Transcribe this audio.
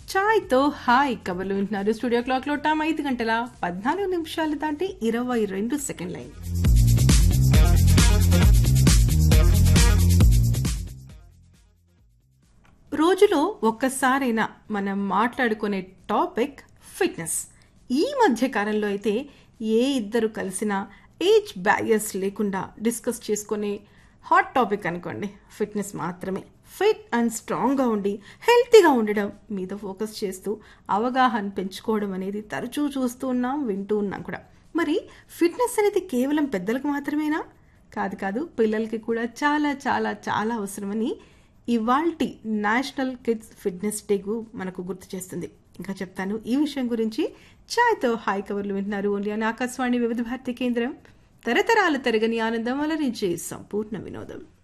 ఛాయ్తో hi కబుర్లు వింటున్నారు studio క్లాక్లో టైం ఐదు గంటల పద్నాలుగు నిమిషాలు దాటి ఇరవై రెండు సెకండ్ లైన్ రోజులో ఒక్కసారైనా మనం మాట్లాడుకునే టాపిక్ ఫిట్నెస్ ఈ మధ్య కాలంలో అయితే ఏ ఇద్దరు కలిసినా ఏజ్ బ్యారియర్స్ లేకుండా డిస్కస్ చేసుకునే హాట్ టాపిక్ అనుకోండి ఫిట్నెస్ మాత్రమే ఫిట్ అండ్ స్ట్రాంగ్గా ఉండి హెల్తీగా ఉండడం మీద ఫోకస్ చేస్తూ అవగాహన పెంచుకోవడం అనేది తరచూ చూస్తూ ఉన్నాం వింటూ ఉన్నాం కూడా మరి ఫిట్నెస్ అనేది కేవలం పెద్దలకు మాత్రమేనా కాదు కాదు పిల్లలకి కూడా చాలా చాలా చాలా అవసరమని ఇవాల్టి నేషనల్ కిడ్స్ ఫిట్నెస్ డేకు మనకు గుర్తు చేస్తుంది ఇంకా చెప్తాను ఈ విషయం గురించి ఛాయ్తో హాయ్ కవర్లు వింటున్నారు ఓన్లీ అని ఆకాశవాణి వివిధ భారతి కేంద్రం తరతరాల తరగని ఆనందం అలరించే సంపూర్ణ వినోదం